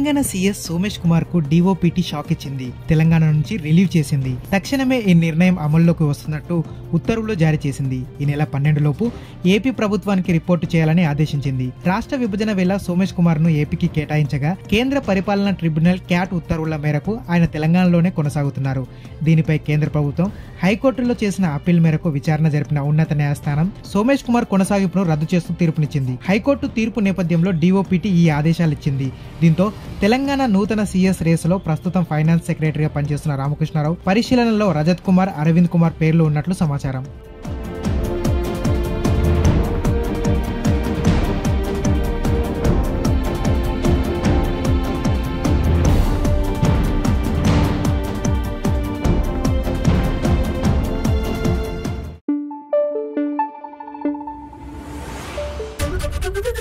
Telangana CS Somesh Kumar కు DoPT shock ఇచ్చింది తెలంగాణ నుంచి రిలీవ్ చేసింది తక్షణమే ఈ నిర్ణయం అమల్లోకి వస్తున్నట్టు ఉత్తర్వులు జారీ చేసింది ఈ నెల పన్నెండు లోపు ఏపీ ప్రభుత్వానికి రిపోర్టు చేయాలని ఆదేశించింది రాష్ట్ర విభజన వేళ సోమేష్ కుమార్ ను ఏపీకి కేటాయించగా కేంద్ర పరిపాలనా ట్రిబ్యునల్ క్యాట్ ఉత్తర్వుల మేరకు ఆయన తెలంగాణలోనే కొనసాగుతున్నారు దీనిపై కేంద్ర ప్రభుత్వం హైకోర్టులో చేసిన అప్పీల్ మేరకు విచారణ జరిపిన ఉన్నత న్యాయస్థానం సోమేష్ కుమార్ కొనసాగింపును రద్దు చేస్తూ తీర్పునిచ్చింది హైకోర్టు తీర్పు నేపథ్యంలో డిఓపిటి ఈ ఆదేశాలు ఇచ్చింది దీంతో తెలంగాణ నూతన సీఎస్ రేసులో ప్రస్తుతం ఫైనాన్స్ సెక్రటరీగా పనిచేస్తున్న రామకృష్ణారావు పరిశీలనలో రజత్ కుమార్ అరవింద్ కుమార్ పేర్లు ఉన్నట్లు సమాచారం Thank you.